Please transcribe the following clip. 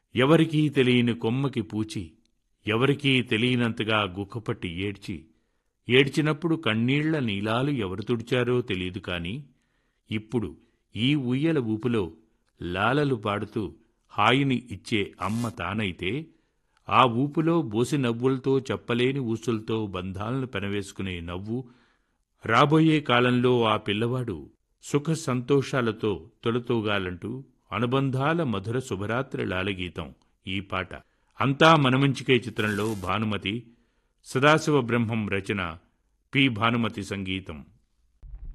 ఎవరికీ తెలియని కొమ్మకి పూచి ఎవరికీ తెలియనంతగా గుక్కపట్టి ఏడ్చి ఏడ్చినప్పుడు కన్నీళ్ల నీలాలు ఎవరు తుడిచారో తెలియదు కాని ఇప్పుడు ఈ ఉయ్యల ఊపులో లాలలు పాడుతూ హాయిని ఇచ్చే అమ్మ తానైతే ఆ ఊపులో బోసి నవ్వులతో చెప్పలేని ఊసులతో బంధాలను పెనవేసుకునే నవ్వు రాబోయే కాలంలో ఆ పిల్లవాడు సుఖ సంతోషాలతో తొలతూగాలంటూ అనుబంధాల మధుర శుభరాత్రి లాలగీతం ఈ పాట అంతా మనమంచికే చిత్రంలో భానుమతి సదాశివ బ్రహ్మం రచన పి భానుమతి సంగీతం